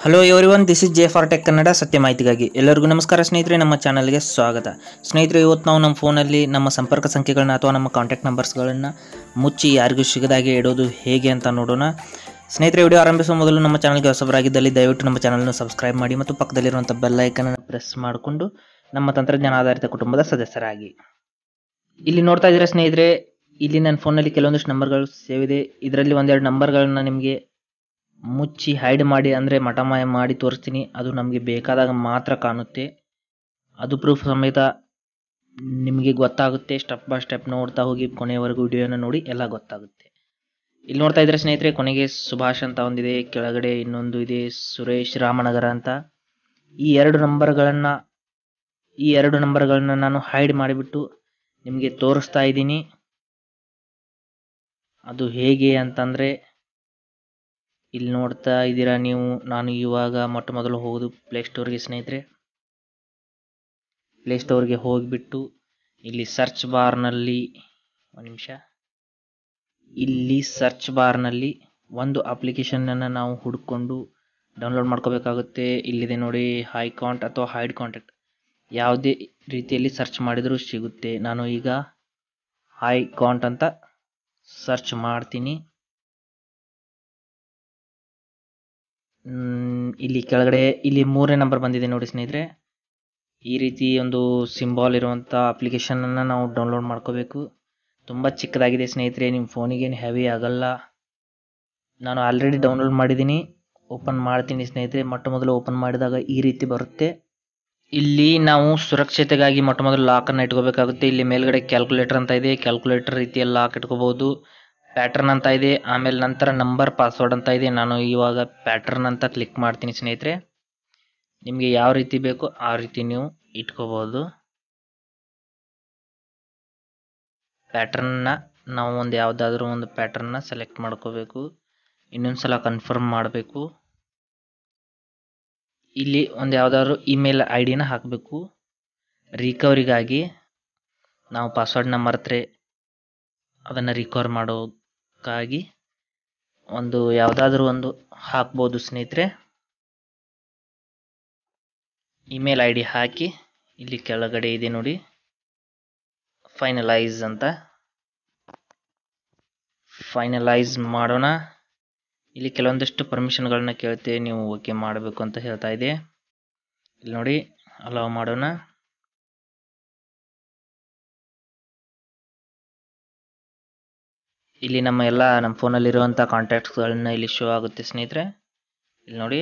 hello everyone this is J four tech Kannada ಸತ್ಯ ಮಾಹಿತಿಗಾಗಿ ಎಲ್ಲರಿಗೂ ನಮಸ್ಕಾರ ಸ್ನೇಹಿತರೆ ನಮ್ಮ ಚಾನಲ್ಗೆ ಸ್ವಾಗತ ಸ್ನೇಹಿತರೆ ಇವತ್ತು ನಾವು ನಮ್ಮ ಫೋನಲ್ಲಿ ನಮ್ಮ ಸಂಪರ್ಕ ಸಂಖ್ಯೆಗಳನ್ನ ಅಥವಾ ನಮ್ಮ ಕಾಂಟ್ಯಾಕ್ಟ್ ನಂಬರ್ಸ್ಗಳನ್ನು ಮುಚ್ಚಿ ಯಾರಿಗೂ ಸಿಗದಾಗೆ ಇಡೋದು ಹೇಗೆ ಅಂತ ನೋಡೋಣ ಸ್ನೇಹಿತರೆ ವಿಡಿಯೋ ಆರಂಭಿಸುವ ಮೊದಲು ನಮ್ಮ ಚಾನಲ್ಗೆ ಹೊಸಬರಾಗಿದ್ದಲ್ಲಿ ದಯವಿಟ್ಟು ನಮ್ಮ ಚಾನಲ್ನ ಸಬ್ಸ್ಕ್ರೈಬ್ ಮಾಡಿ ಮತ್ತು ಪಕ್ಕದಲ್ಲಿರುವಂಥ ಬೆಲ್ ಐಕನನ್ನು ಪ್ರೆಸ್ ಮಾಡಿಕೊಂಡು ನಮ್ಮ ತಂತ್ರಜ್ಞಾನ ಆಧಾರಿತ ಕುಟುಂಬದ ಸದಸ್ಯರಾಗಿ ಇಲ್ಲಿ ನೋಡ್ತಾ ಇದ್ದೀರಾ ಸ್ನೇಹಿತರೆ ಇಲ್ಲಿ ನನ್ನ ಫೋನಲ್ಲಿ ಕೆಲವೊಂದಿಷ್ಟು ನಂಬರ್ಗಳು ಸೇವ್ ಇದೆ ಇದರಲ್ಲಿ ಒಂದೆರಡು ನಂಬರ್ಗಳನ್ನ ನಿಮಗೆ ಮುಚ್ಚಿ ಹೈಡ್ ಮಾಡಿ ಅಂದರೆ ಮಟಮಾಯ ಮಾಡಿ ತೋರಿಸ್ತೀನಿ ಅದು ನಮಗೆ ಬೇಕಾದಾಗ ಮಾತ್ರ ಕಾಣುತ್ತೆ ಅದು ಪ್ರೂಫ್ ಸಮೇತ ನಿಮಗೆ ಗೊತ್ತಾಗುತ್ತೆ ಸ್ಟೆಪ್ ಬೈ ಸ್ಟೆಪ್ ನೋಡ್ತಾ ಹೋಗಿ ಕೊನೆಯವರೆಗೂ ವಿಡಿಯೋನ ನೋಡಿ ಎಲ್ಲ ಗೊತ್ತಾಗುತ್ತೆ ಇಲ್ಲಿ ನೋಡ್ತಾ ಇದ್ರೆ ಸ್ನೇಹಿತರೆ ಕೊನೆಗೆ ಸುಭಾಷ್ ಅಂತ ಒಂದಿದೆ ಕೆಳಗಡೆ ಇನ್ನೊಂದು ಇದೆ ಸುರೇಶ್ ರಾಮನಗರ ಅಂತ ಈ ಎರಡು ನಂಬರ್ಗಳನ್ನು ಈ ಎರಡು ನಂಬರ್ಗಳನ್ನ ನಾನು ಹೈಡ್ ಮಾಡಿಬಿಟ್ಟು ನಿಮಗೆ ತೋರಿಸ್ತಾ ಇದ್ದೀನಿ ಅದು ಹೇಗೆ ಅಂತಂದರೆ ಇಲ್ಲಿ ನೋಡ್ತಾ ಇದ್ದೀರಾ ನೀವು ನಾನು ಇವಾಗ ಮೊಟ್ಟ ಮೊದಲು ಹೋಗೋದು ಪ್ಲೇಸ್ಟೋರ್ಗೆ ಸ್ನೇಹಿತರೆ ಪ್ಲೇಸ್ಟೋರ್ಗೆ ಹೋಗಿಬಿಟ್ಟು ಇಲ್ಲಿ ಸರ್ಚ್ ಬಾರ್ನಲ್ಲಿ ಒಂದು ನಿಮಿಷ ಇಲ್ಲಿ ಸರ್ಚ್ ಬಾರ್ನಲ್ಲಿ ಒಂದು ಅಪ್ಲಿಕೇಶನನ್ನು ನಾವು ಹುಡ್ಕೊಂಡು ಡೌನ್ಲೋಡ್ ಮಾಡ್ಕೋಬೇಕಾಗುತ್ತೆ ಇಲ್ಲಿದೆ ನೋಡಿ ಹೈ ಕಾಂಟ್ ಅಥವಾ ಹೈಡ್ ಕಾಂಟ್ಯಾಕ್ಟ್ ಯಾವುದೇ ರೀತಿಯಲ್ಲಿ ಸರ್ಚ್ ಮಾಡಿದರೂ ಸಿಗುತ್ತೆ ನಾನು ಈಗ ಹೈ ಕಾಂಟ್ ಅಂತ ಸರ್ಚ್ ಮಾಡ್ತೀನಿ ಮ್, ಇಲ್ಲಿ ಕೆಳಗಡೆ ಇಲ್ಲಿ ಮೂರನೇ ನಂಬರ್ ಬಂದಿದೆ ನೋಡಿ ಸ್ನೇಹಿತರೆ ಈ ರೀತಿ ಒಂದು ಸಿಂಬಾಲ್ ಇರುವಂಥ ಅಪ್ಲಿಕೇಶನನ್ನು ನಾವು ಡೌನ್ಲೋಡ್ ಮಾಡ್ಕೋಬೇಕು ತುಂಬ ಚಿಕ್ಕದಾಗಿದೆ ಸ್ನೇಹಿತರೆ ನಿಮ್ಮ ಫೋನಿಗೇನು ಹೆವಿ ಆಗಲ್ಲ ನಾನು ಆಲ್ರೆಡಿ ಡೌನ್ಲೋಡ್ ಮಾಡಿದ್ದೀನಿ ಓಪನ್ ಮಾಡ್ತೀನಿ ಸ್ನೇಹಿತರೆ ಮೊಟ್ಟ ಮೊದಲು ಓಪನ್ ಮಾಡಿದಾಗ ಈ ರೀತಿ ಬರುತ್ತೆ ಇಲ್ಲಿ ನಾವು ಸುರಕ್ಷತೆಗಾಗಿ ಮೊಟ್ಟ ಮೊದಲು ಲಾಕನ್ನು ಇಟ್ಕೋಬೇಕಾಗುತ್ತೆ ಇಲ್ಲಿ ಮೇಲ್ಗಡೆ ಕ್ಯಾಲ್ಕುಲೇಟರ್ ಅಂತ ಇದೆ ಕ್ಯಾಲ್ಕುಲೇಟರ್ ರೀತಿಯಲ್ಲಿ ಲಾಕ್ ಇಟ್ಕೋಬಹುದು ಪ್ಯಾಟರ್ನ್ ಅಂತ ಇದೆ ಆಮೇಲೆ ನಂತರ ನಂಬರ್ ಪಾಸ್ವರ್ಡ್ ಅಂತ ಇದೆ ನಾನು ಇವಾಗ ಪ್ಯಾಟರ್ನ್ ಅಂತ ಕ್ಲಿಕ್ ಮಾಡ್ತೀನಿ ಸ್ನೇಹಿತರೆ ನಿಮಗೆ ಯಾವ ರೀತಿ ಬೇಕೋ ಆ ರೀತಿ ನೀವು ಇಟ್ಕೋಬಹುದು ಪ್ಯಾಟರ್ನ್ನ ನಾವು ಒಂದು ಯಾವುದಾದ್ರೂ ಒಂದು ಪ್ಯಾಟರ್ನ್ನ ಸೆಲೆಕ್ಟ್ ಮಾಡ್ಕೋಬೇಕು ಇನ್ನೊಂದು ಸಲ ಕನ್ಫರ್ಮ್ ಮಾಡಬೇಕು ಇಲ್ಲಿ ಒಂದು ಯಾವುದಾದ್ರೂ ಇಮೇಲ್ ಐ ಡಿನ ಹಾಕಬೇಕು ರಿಕವರಿಗಾಗಿ ನಾವು ಪಾಸ್ವರ್ಡ್ನ ಮರೆತರೆ ಅದನ್ನು ರಿಕವರ್ ಮಾಡೋಕ್ಕಾಗಿ ಒಂದು ಯಾವುದಾದ್ರೂ ಒಂದು ಹಾಕ್ಬೋದು ಸ್ನೇಹಿತರೆ ಇಮೇಲ್ ಐ ಡಿ ಹಾಕಿ ಇಲ್ಲಿ ಕೆಳಗಡೆ ಇದೆ ನೋಡಿ ಫೈನಲೈಸ್ ಅಂತ ಫೈನಲೈಸ್ ಮಾಡೋಣ ಇಲ್ಲಿ ಕೆಲವೊಂದಿಷ್ಟು ಪರ್ಮಿಷನ್ಗಳನ್ನ ಕೇಳುತ್ತೆ ನೀವು ಓಕೆ ಮಾಡಬೇಕು ಅಂತ ಹೇಳ್ತಾ ಇದೆ ಇಲ್ಲಿ ನೋಡಿ ಅಲೋ ಮಾಡೋಣ ಇಲ್ಲಿ ನಮ್ಮ ಎಲ್ಲ ನಮ್ಮ ಫೋನಲ್ಲಿರುವಂಥ ಕಾಂಟ್ಯಾಕ್ಟ್ಸ್ಗಳನ್ನ ಇಲ್ಲಿ ಶೋ ಆಗುತ್ತೆ ಸ್ನೇಹಿತರೆ ಇಲ್ಲಿ ನೋಡಿ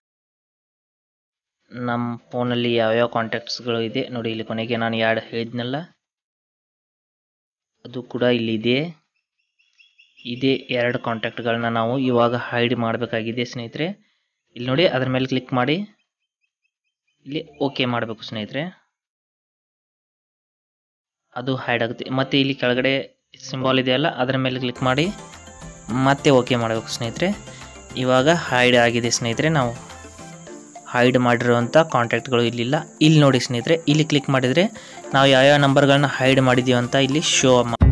ನಮ್ಮ ಫೋನಲ್ಲಿ ಯಾವ್ಯಾವ ಕಾಂಟ್ಯಾಕ್ಟ್ಸ್ಗಳು ಇದೆ ನೋಡಿ ಇಲ್ಲಿ ಕೊನೆಗೆ ನಾನು ಯಾಡ್ ಹೇಳಿದ್ನಲ್ಲ ಅದು ಕೂಡ ಇಲ್ಲಿ ಇದೆ ಇದೇ ಎರಡು ಕಾಂಟ್ಯಾಕ್ಟ್ಗಳನ್ನ ನಾವು ಇವಾಗ ಹೈಡ್ ಮಾಡಬೇಕಾಗಿದೆ ಸ್ನೇಹಿತರೆ ಇಲ್ಲಿ ನೋಡಿ ಅದ್ರ ಮೇಲೆ ಕ್ಲಿಕ್ ಮಾಡಿ ಇಲ್ಲಿ ಓಕೆ ಮಾಡಬೇಕು ಸ್ನೇಹಿತರೆ ಅದು ಹೈಡ್ ಆಗುತ್ತೆ ಮತ್ತೆ ಇಲ್ಲಿ ಕೆಳಗಡೆ ಸಿಂಬಾಲ್ ಇದೆಯಲ್ಲ ಅದರ ಮೇಲೆ ಕ್ಲಿಕ್ ಮಾಡಿ ಮತ್ತೆ ಓಕೆ ಮಾಡಬೇಕು ಸ್ನೇಹಿತರೆ ಇವಾಗ ಹೈಡ್ ಆಗಿದೆ ಸ್ನೇಹಿತರೆ ನಾವು ಹೈಡ್ ಮಾಡಿರುವಂಥ ಕಾಂಟ್ಯಾಕ್ಟ್ಗಳು ಇಲ್ಲಿಲ್ಲ ಇಲ್ಲಿ ನೋಡಿ ಸ್ನೇಹಿತರೆ ಇಲ್ಲಿ ಕ್ಲಿಕ್ ಮಾಡಿದರೆ ನಾವು ಯಾವ್ಯಾವ ನಂಬರ್ಗಳನ್ನ ಹೈಡ್ ಮಾಡಿದ್ದೀವಿ ಅಂತ ಇಲ್ಲಿ ಶೋ